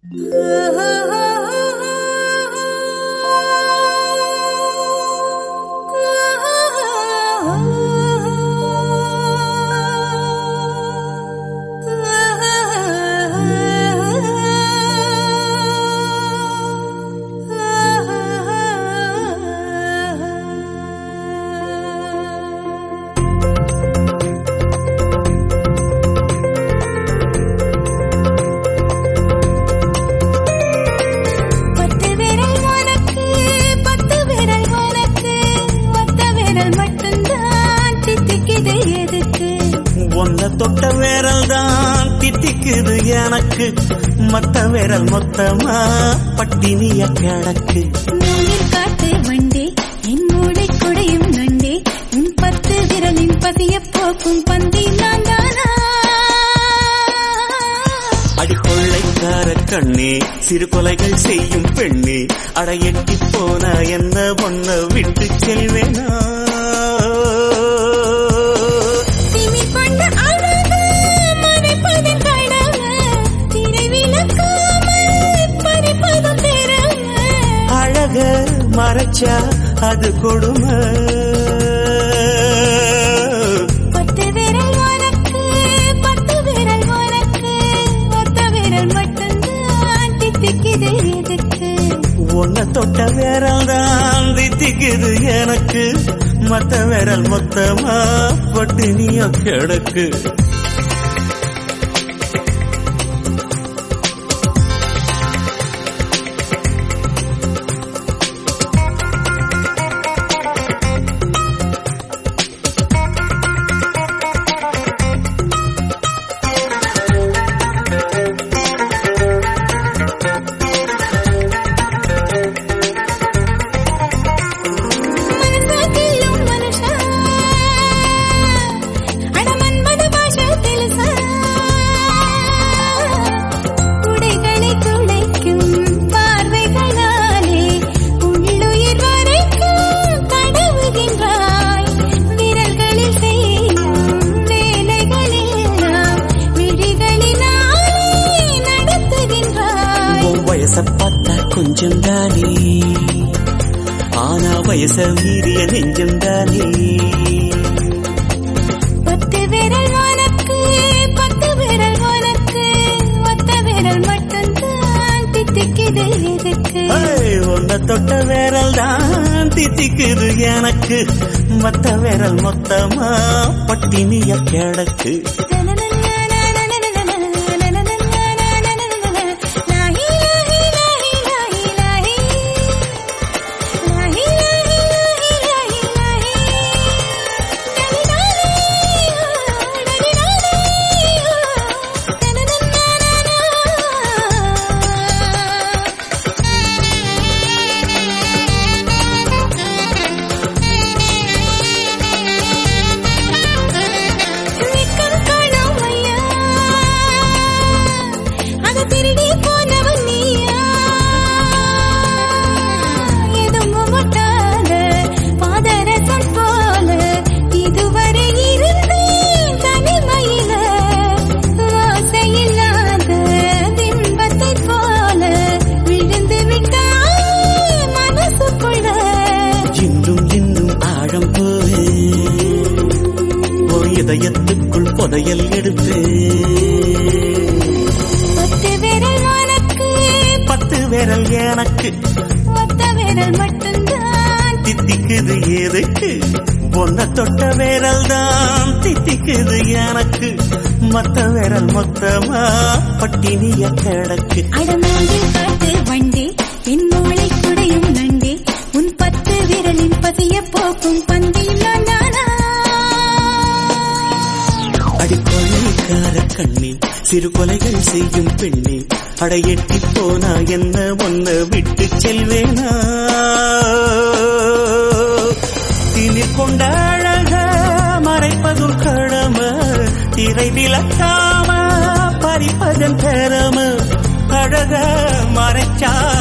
பத்து விரல் உனக்கு பத்து விரல் உனக்கு ஒத்த விரல் மட்டும்தான் தித்திக்குது எதுக்கு ஒன்ன தொட்ட விரல் தான் தித்திக்குது எனக்கு மத்த விரல் மொத்தமா பட்டினிய கிடக்கு நூலில் காட்டு வண்டே என் மூளை குடையும் நண்டே உன் பத்து விரலின் பதிய போக்கும் பந்தி நான் தானா அடிக்கொள்ளைக்கார கண்ணே சிறு கொலைகள் செய்யும் பெண்ணே அடையட்டி போன என்ன ஒன்ன விட்டு செல்வேனா திமிர் கொண்ட அழகு மறைப்பதன் கடமை திரை விளக்காமல் பறிப்பதும் திறமை அழக மறைச்சா அது கொடுமை பத்து விரல் உனக்கு பத்து விரல் உனக்கு ஒத்த விரல் மட்டும்தான் தித்திக்குது எதுக்கு உன்னை தொட்ட விரல் தான் தித்திக்குது எனக்கு மத்த விரல் மொத்தமா பட்டினிய கிடக்கு மனசாக்கியும் மனுஷா அட மன்மத பாஷை தெலுசா உடைகளை துளைக்கும் பார்வைகளாலே உள்ளுயிர் வரைக்கும் தடவுகின்றாய் விரல்களில் செய்யும் வேலைகளெல்லாம் விழிகளினாலே நடத்துகின்றாய் உன் வயச பார்த்தா கொஞ்சம் தானே ஆனா வயச மீறிய நெஞ்சம் தானே பத்து விரல் உனக்கு பத்து விரல் உனக்கு ஒத்த விரல் மட்டும்தான் தித்திக்குது எதுக்கு உன்னை தொட்ட விரல் தான் தித்திக்குது எனக்கு மத்த விரல் மொத்தமா பட்டினிய கிடக்கு வெக்கம் காணோம் ஐயா அத திருடி போனவன் நீயா எதுவும் முட்டாத பாதரசம் போல இதுவரை இருந்தேன் தனிமையில ஆசையில்லாத பிம்பத்தைப் போல விழுந்து விட்டாய் மனசுக்குள்ள இன்னும் இன்னும் ஆழம் போது உன் இதயத்துக்குள் புதையல் எடுத்து பத்து விரல் உனக்கு பத்து விரல் எனக்கு ஒத்த விரல் மட்டும்தான் தித்திக்குது எதுக்கு பொன்ன தொட்ட விரல் தான் தித்திக்குது எனக்கு மத்த விரல் மொத்தமா பட்டினிய கிடக்கு அடமோதில் காட்டு வண்டே என் மூளை குடையும் நண்டே உன் பத்து விரலின் பதிய போக்கும் பந்தியில் நான் தானா அடிக்கொள்ளைக்கார கண்ணே சிறு கொலைகள் செய்யும் பெண்ணே அடையெட்டி போனா என்ன ஒன்ன விட்டு செல்வேனா திணிர் கொண்ட அழக மறைப்பதும் கடமை திரை விளக்காம பறிப்பதன் திறம அழக மறைச்சா